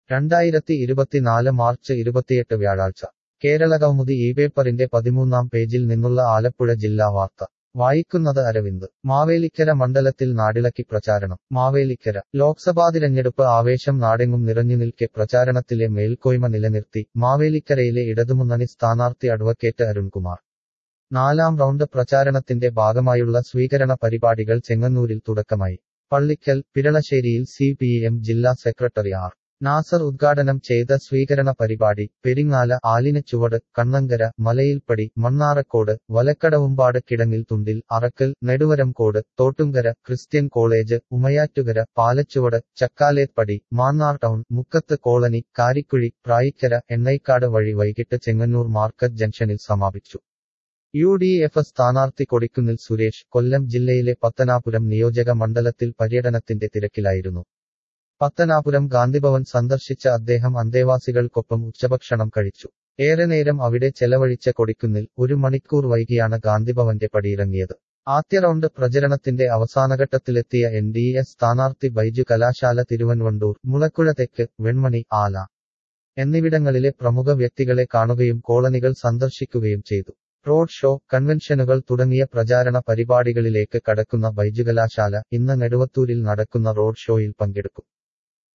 രണ്ടായിരത്തി ഇരുപത്തിനാല് മാർച്ച് ഇരുപത്തിയെട്ട് വ്യാഴാഴ്ച കേരള കൗമുദി ഈ പേപ്പറിന്റെ പതിമൂന്നാം പേജിൽ നിന്നുള്ള ആലപ്പുഴ ജില്ലാ വാർത്ത വായിക്കുന്നത് അരവിന്ദ് മാവേലിക്കര മണ്ഡലത്തിൽ നാടിളക്കി പ്രചാരണം മാവേലിക്കര ലോക്സഭാ തിരഞ്ഞെടുപ്പ് ആവേശം നാടെങ്ങും നിറഞ്ഞുനിൽക്കെ പ്രചാരണത്തിലെ മേൽക്കോയ്മ നിലനിർത്തി മാവേലിക്കരയിലെ ഇടതുമുന്നണി സ്ഥാനാർത്ഥി അഡ്വക്കേറ്റ് അരുൺകുമാർ നാലാം റൗണ്ട് പ്രചാരണത്തിന്റെ ഭാഗമായുള്ള സ്വീകരണ പരിപാടികൾ ചെങ്ങന്നൂരിൽ തുടക്കമായി പള്ളിക്കൽ പിരളശ്ശേരിയിൽ സി പി എം ജില്ലാ സെക്രട്ടറി ആർ നാസർ ഉദ്ഘാടനം ചെയ്ത സ്വീകരണ പരിപാടി Peringala Alinchuvadu Kannankara Malayilpadi Mannarakode Valakkadavumpadu Kidangil Thundil Arakkal Neduvaramcode Thottunkara Christian college Umayattukara Palachuvadu Chakkalethpadi Mannar town മുക്കത്ത് കോളനി കാരിക്കുഴി പ്രായിക്കര എണ്ണൈക്കാട് വഴി വൈകിട്ട് ചെങ്ങന്നൂർ മാർക്കറ്റ് ജംഗ്ഷനിൽ സമാപിച്ചു യു ഡി എഫ് സ്ഥാനാർത്ഥി കൊടിക്കുന്നിൽ സുരേഷ് കൊല്ലം ജില്ലയിലെ പത്തനാപുരം നിയോജക മണ്ഡലത്തിൽ പര്യടനത്തിന്റെ തിരക്കിലായിരുന്നു പത്തനാപുരം ഗാന്ധിഭവൻ സന്ദർശിച്ച അദ്ദേഹം അന്തേവാസികൾക്കൊപ്പം ഉച്ചഭക്ഷണം കഴിച്ചു ഏറെ നേരം അവിടെ ചെലവഴിച്ച കൊടിക്കുന്നിൽ ഒരു മണിക്കൂർ വൈകിയാണ് ഗാന്ധിഭവന്റെ പടിയിറങ്ങിയത് ആദ്യ റൗണ്ട് പ്രചരണത്തിന്റെ അവസാനഘട്ടത്തിലെത്തിയ എൻ ഡി എ സ്ഥാനാർത്ഥി ബൈജു കലാശാല തിരുവൻവണ്ടൂർ മുളക്കുഴ തെക്ക് വെൺമണി ആല എന്നിവിടങ്ങളിലെ പ്രമുഖ വ്യക്തികളെ കാണുകയും കോളനികൾ സന്ദർശിക്കുകയും ചെയ്തു റോഡ് ഷോ കൺവെൻഷനുകൾ തുടങ്ങിയ പ്രചാരണ പരിപാടികളിലേക്ക് കടക്കുന്ന ബൈജുകലാശാല ഇന്ന് നെടുവത്തൂരിൽ നടക്കുന്ന റോഡ് ഷോയിൽ പങ്കെടുക്കും